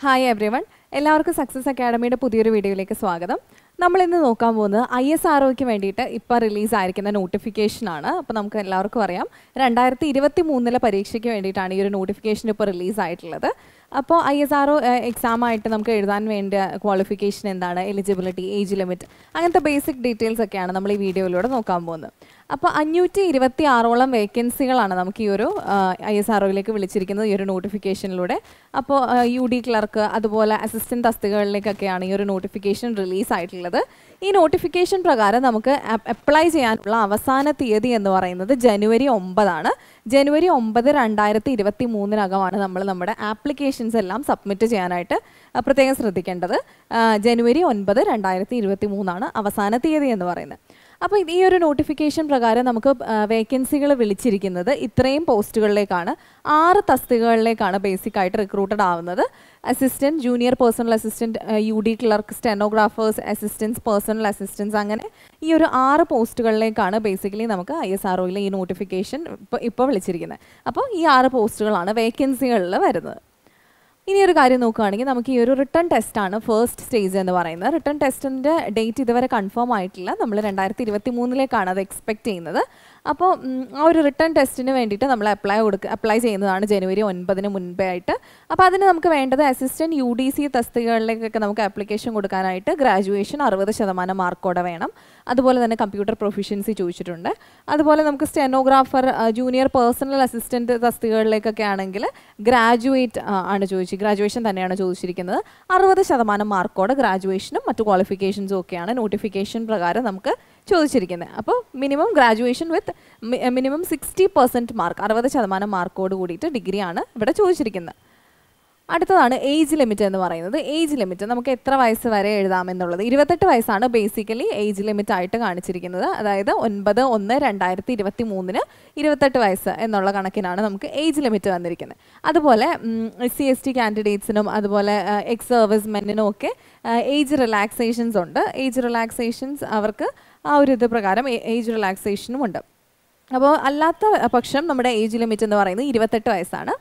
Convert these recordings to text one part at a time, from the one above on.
hi every വൺ എല്ലാവർക്കും success അക്കാഡമിയുടെ പുതിയൊരു വീഡിയോയിലേക്ക് സ്വാഗതം നമ്മൾ ഇന്ന് നോക്കാൻ പോകുന്നത് ഐ എസ് ആർ ഒക്ക് വേണ്ടിയിട്ട് ഇപ്പോൾ റിലീസ് ആയിരിക്കുന്ന നോട്ടിഫിക്കേഷനാണ് അപ്പോൾ നമുക്ക് എല്ലാവർക്കും അറിയാം രണ്ടായിരത്തി ഇരുപത്തി മൂന്നിലെ പരീക്ഷയ്ക്ക് വേണ്ടിയിട്ടാണ് ഈ ഒരു നോട്ടിഫിക്കേഷൻ ഇപ്പോൾ റിലീസ് ആയിട്ടുള്ളത് അപ്പോൾ I S R O exam ആയിട്ട് നമുക്ക് എഴുതാൻ വേണ്ട ക്വാളിഫിക്കേഷൻ എന്താണ് എലിജിബിലിറ്റി ഏജ് ലിമിറ്റ് അങ്ങനത്തെ ബേസിക് ഡീറ്റെയിൽസ് ഒക്കെയാണ് നമ്മൾ ഈ വീഡിയോയിലൂടെ നോക്കാൻ പോകുന്നത് അപ്പോൾ അഞ്ഞൂറ്റി ഇരുപത്തി ആറോളം വേക്കൻസികളാണ് നമുക്ക് ഈ ഒരു ഐ എസ് ആർ ഒയിലേക്ക് വിളിച്ചിരിക്കുന്നത് ഈ ഒരു നോട്ടിഫിക്കേഷനിലൂടെ അപ്പോൾ യു ഡി ക്ലർക്ക് അതുപോലെ അസിസ്റ്റന്റ് തസ്തികകളിലേക്കൊക്കെയാണ് ഈ ഒരു നോട്ടിഫിക്കേഷൻ റിലീസ് ആയിട്ടുള്ളത് ഈ നോട്ടിഫിക്കേഷൻ പ്രകാരം നമുക്ക് അപ്ലൈ ചെയ്യാനുള്ള അവസാന തീയതി എന്ന് പറയുന്നത് ജനുവരി ഒമ്പതാണ് ജനുവരി ഒമ്പത് രണ്ടായിരത്തി ഇരുപത്തി മൂന്നിനകമാണ് നമ്മൾ നമ്മുടെ ആപ്ലിക്കേഷൻസ് എല്ലാം സബ്മിറ്റ് ചെയ്യാനായിട്ട് അഹ് പ്രത്യേകം ശ്രദ്ധിക്കേണ്ടത് ആഹ് ജനുവരി ഒൻപത് രണ്ടായിരത്തി ഇരുപത്തി മൂന്നാണ് അവസാന തീയതി എന്ന് പറയുന്നത് അപ്പോൾ ഇത് ഈ ഒരു നോട്ടിഫിക്കേഷൻ പ്രകാരം നമുക്ക് വേക്കൻസികൾ വിളിച്ചിരിക്കുന്നത് ഇത്രയും പോസ്റ്റുകളിലേക്കാണ് ആറ് തസ്തികകളിലേക്കാണ് ബേസിക് ആയിട്ട് റിക്രൂട്ടഡ് ആവുന്നത് assistant junior personal assistant U D clerk stenographers assistants personal assistants അങ്ങനെ ഈ ഒരു ആറ് പോസ്റ്റുകളിലേക്കാണ് ബേസിക്കലി നമുക്ക് ഐ എസ് ആർ ഈ നോട്ടിഫിക്കേഷൻ ഇപ്പോൾ ഇപ്പോൾ വിളിച്ചിരിക്കുന്നത് അപ്പോൾ ഈ ആറ് പോസ്റ്റുകളാണ് വേക്കൻസികളിൽ വരുന്നത് ഇനി ഒരു കാര്യം നോക്കുകയാണെങ്കിൽ നമുക്ക് ഈ ഒരു റിട്ടേൺ ടെസ്റ്റ് ആണ് ഫസ്റ്റ് സ്റ്റേജ് എന്ന് പറയുന്നത് റിട്ടേൺ ടെസ്റ്റിൻ്റെ ഡേറ്റ് ഇതുവരെ കൺഫേം ആയിട്ടില്ല നമ്മൾ രണ്ടായിരത്തി ഇരുപത്തി മൂന്നിലേക്കാണ് അത് എക്സ്പെക്ട് ചെയ്യുന്നത് അപ്പോൾ ഉം, ആ ഒരു റിട്ടേൺ ടെസ്റ്റിന് വേണ്ടിയിട്ട് നമ്മൾ അപ്ലൈ കൊടുക്കുക അപ്ലൈ ചെയ്യുന്നതാണ് ജനുവരി ഒൻപതിന് മുൻപേ ആയിട്ട് അപ്പോൾ അതിന് നമുക്ക് വേണ്ടത് അസിസ്റ്റൻറ്റ് യു ഡി സി തസ്തികകളിലേക്കൊക്കെ നമുക്ക് ആപ്ലിക്കേഷൻ കൊടുക്കാനായിട്ട് ഗ്രാജുവേഷൻ അറുപത് ശതമാനം മാർക്കോടെ വേണം അതുപോലെ തന്നെ കമ്പ്യൂട്ടർ പ്രൊഫിഷ്യൻസി ചോദിച്ചിട്ടുണ്ട് അതുപോലെ നമുക്ക് സ്റ്റെനോഗ്രാഫർ ജൂനിയർ പേഴ്സണൽ അസിസ്റ്റൻറ്റ് തസ്തികകളിലേക്കൊക്കെ ആണെങ്കിൽ ഗ്രാജുവേറ്റ് ആണ് ചോദിച്ചത് ഗ്രാജുവേഷൻ തന്നെയാണ് ചോദിച്ചിരിക്കുന്നത് അറുപത് ശതമാനം മാർക്കോടെ ഗ്രാജുവേഷനും മറ്റു ക്വാളിഫിക്കേഷൻസും ഒക്കെയാണ് നോട്ടിഫിക്കേഷൻ പ്രകാരം നമുക്ക് ചോദിച്ചിരിക്കുന്നത് അപ്പോൾ minimum graduation with minimum sixty percent mark അറുപത് ശതമാനം മാർക്കോട് കൂടിയിട്ട് ഡിഗ്രിയാണ് ഇവിടെ ചോദിച്ചിരിക്കുന്നത് അടുത്തതാണ് ഏജ് ലിമിറ്റ് എന്ന് പറയുന്നത് ഏജ് ലിമിറ്റ് നമുക്ക് എത്ര വയസ്സ് വരെ എഴുതാമെന്നുള്ളത് ഇരുപത്തെട്ട് വയസ്സാണ് ബേസിക്കലി ഏജ് ലിമിറ്റ് ആയിട്ട് കാണിച്ചിരിക്കുന്നത് അതായത് ഒൻപത് ഒന്ന് രണ്ടായിരത്തി ഇരുപത്തി മൂന്നിന് ഇരുപത്തെട്ട് വയസ്സ് എന്നുള്ള കണക്കിനാണ് നമുക്ക് ഏജ് ലിമിറ്റ് വന്നിരിക്കുന്നത് അതുപോലെ എസ് സി എസ് ടി കാൻഡിഡേറ്റ്സിനും അതുപോലെ എക്സ് സർവീസ് മെന്നിനും ഒക്കെ ഏജ് റിലാക്സേഷൻസ് ഉണ്ട് ഏജ് റിലാക്സേഷൻസ് അവർക്ക് ആ ഒരു ഇത് പ്രകാരം ഏജ് റിലാക്സേഷനും ഉണ്ട് അപ്പോൾ അല്ലാത്ത പക്ഷം നമ്മുടെ ഏജ് ലിമിറ്റ് എന്ന് പറയുന്നത് ഇരുപത്തെട്ട് വയസ്സാണ്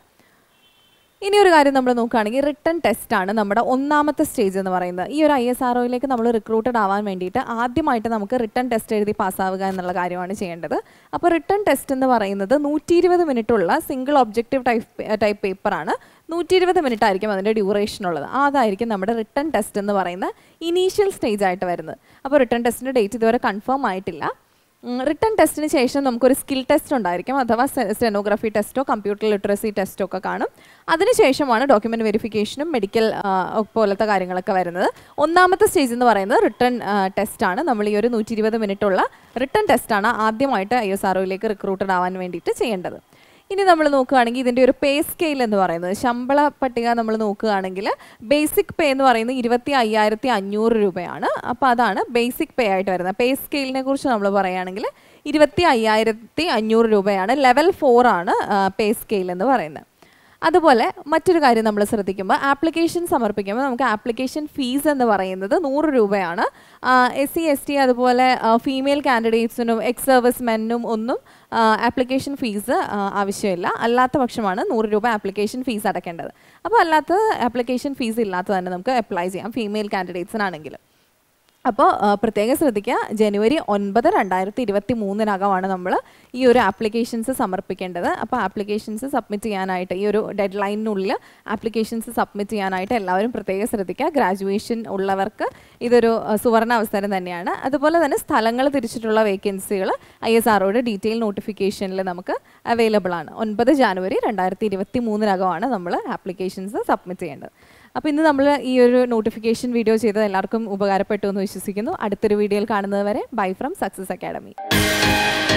ഇനി ഒരു കാര്യം നമ്മൾ നോക്കുകയാണെങ്കിൽ റിട്ടേൺ ടെസ്റ്റ് ആണ് നമ്മുടെ ഒന്നാമത്തെ സ്റ്റേജ് എന്ന് പറയുന്നത് ഈ ഒരു ഐ എസ് ആർ ഒയിലേക്ക് നമ്മൾ റിക്രൂട്ടഡ് ആവാൻ വേണ്ടിയിട്ട് ആദ്യമായിട്ട് നമുക്ക് റിട്ടേൺ ടെസ്റ്റ് എഴുതി പാസ്സാവുക എന്നുള്ള കാര്യമാണ് ചെയ്യേണ്ടത് അപ്പോൾ റിട്ടേൺ ടെസ്റ്റ് എന്ന് പറയുന്നത് നൂറ്റി ഇരുപത് മിനിറ്റുള്ള സിംഗിൾ ഒബ്ജക്റ്റീവ് ടൈപ്പ് ടൈപ്പ് പേപ്പറാണ് നൂറ്റി ഇരുപത് മിനിറ്റ് ആയിരിക്കും അതിൻ്റെ ഡ്യൂറേഷൻ ഉള്ളത് അതായിരിക്കും നമ്മുടെ റിട്ടേൺ ടെസ്റ്റ് എന്ന് പറയുന്ന ഇനീഷ്യൽ സ്റ്റേജ് ആയിട്ട് വരുന്നത് അപ്പോൾ റിട്ടേൺ ടെസ്റ്റിൻ്റെ ഡേറ്റ് ഇതുവരെ കൺഫേം ആയിട്ടില്ല റിട്ടേൺ ടെസ്റ്റിന് ശേഷം നമുക്കൊരു സ്കിൽ ടെസ്റ്റ് ഉണ്ടായിരിക്കും അഥവാ സ്റ്റെനോഗ്രഫി ടെസ്റ്റോ കമ്പ്യൂട്ടർ ലിറ്ററസി ടെസ്റ്റോ ഒക്കെ കാണും അതിനുശേഷമാണ് ഡോക്യുമെന്റ് വെരിഫിക്കേഷനും മെഡിക്കൽ പോലത്തെ കാര്യങ്ങളൊക്കെ വരുന്നത് ഒന്നാമത്തെ സ്റ്റേജ് എന്ന് പറയുന്നത് റിട്ടേൺ ടെസ്റ്റ് ആണ് നമ്മൾ ഈ ഒരു നൂറ്റി ഇരുപത് മിനിറ്റുള്ള റിട്ടേൺ ടെസ്റ്റാണ് ആദ്യമായിട്ട് ഐ എസ് ആർ ഒയിലേക്ക് റിക്രൂട്ടഡ് ആവാൻ വേണ്ടിയിട്ട് ചെയ്യേണ്ടത് ഇനി നമ്മൾ നോക്കുകയാണെങ്കിൽ ഇതിൻ്റെ ഒരു പേ സ്കെയിൽ എന്ന് പറയുന്നത് ശമ്പള പട്ടിക നമ്മൾ നോക്കുകയാണെങ്കിൽ ബേസിക് പേ എന്ന് പറയുന്നത് ഇരുപത്തി അയ്യായിരത്തി അഞ്ഞൂറ് രൂപയാണ് അപ്പോൾ അതാണ് ബേസിക് പേ ആയിട്ട് വരുന്നത് പേ സ്കെയിലിനെ കുറിച്ച് നമ്മൾ പറയുകയാണെങ്കിൽ ഇരുപത്തി അയ്യായിരത്തി അഞ്ഞൂറ് രൂപയാണ് ലെവൽ ഫോർ ആണ് പേ സ്കെയിൽ എന്ന് പറയുന്നത് അതുപോലെ മറ്റൊരു കാര്യം നമ്മൾ ശ്രദ്ധിക്കുമ്പോൾ ആപ്ലിക്കേഷൻ സമർപ്പിക്കുമ്പോൾ നമുക്ക് ആപ്ലിക്കേഷൻ ഫീസ് എന്ന് പറയുന്നത് നൂറ് രൂപയാണ് എസ് സി എസ് ടി അതുപോലെ ഫീമെയിൽ കാൻഡിഡേറ്റ്സിനും എക്സ് സർവീസ് മെന്നും ഒന്നും ആപ്ലിക്കേഷൻ ഫീസ് ആവശ്യമില്ല അല്ലാത്ത പക്ഷമാണ് നൂറ് രൂപ ആപ്ലിക്കേഷൻ ഫീസ് അടയ്ക്കേണ്ടത് അപ്പോൾ അല്ലാത്ത ആപ്ലിക്കേഷൻ ഫീസ് ഇല്ലാത്ത തന്നെ നമുക്ക് അപ്ലൈ ചെയ്യാം ഫീമെയിൽ കാൻഡിഡേറ്റ്സിനാണെങ്കിൽ അപ്പോൾ പ്രത്യേകം ശ്രദ്ധിക്കുക ജനുവരി ഒൻപത് രണ്ടായിരത്തി ഇരുപത്തി മൂന്നിനകമാണ് നമ്മൾ ഈ ഒരു ആപ്ലിക്കേഷൻസ് സമർപ്പിക്കേണ്ടത് അപ്പോൾ ആപ്ലിക്കേഷൻസ് സബ്മിറ്റ് ചെയ്യാനായിട്ട് ഈ ഒരു ഡെഡ് ലൈനിനുള്ളിൽ ആപ്ലിക്കേഷൻസ് സബ്മിറ്റ് ചെയ്യാനായിട്ട് എല്ലാവരും പ്രത്യേകം ശ്രദ്ധിക്കുക ഗ്രാജുവേഷൻ ഉള്ളവർക്ക് ഇതൊരു സുവർണ അവസരം തന്നെയാണ് അതുപോലെ തന്നെ സ്ഥലങ്ങൾ തിരിച്ചിട്ടുള്ള വേക്കൻസികൾ ഐ എസ് ആറോയുടെ ഡീറ്റെയിൽ നോട്ടിഫിക്കേഷനിൽ നമുക്ക് അവൈലബിൾ ആണ് ഒൻപത് ജാനുവരി രണ്ടായിരത്തി ഇരുപത്തി മൂന്നിനകമാണ് നമ്മൾ ആപ്ലിക്കേഷൻസ് സബ്മിറ്റ് ചെയ്യേണ്ടത് അപ്പോൾ ഇന്ന് നമ്മൾ ഈ ഒരു നോട്ടിഫിക്കേഷൻ വീഡിയോ ചെയ്തത് എല്ലാവർക്കും ഉപകാരപ്പെട്ടു എന്ന് വിശ്വസിക്കുന്നു അടുത്തൊരു വീഡിയോയിൽ കാണുന്നത് വരെ ബൈ ഫ്രം സക്സസ് അക്കാഡമി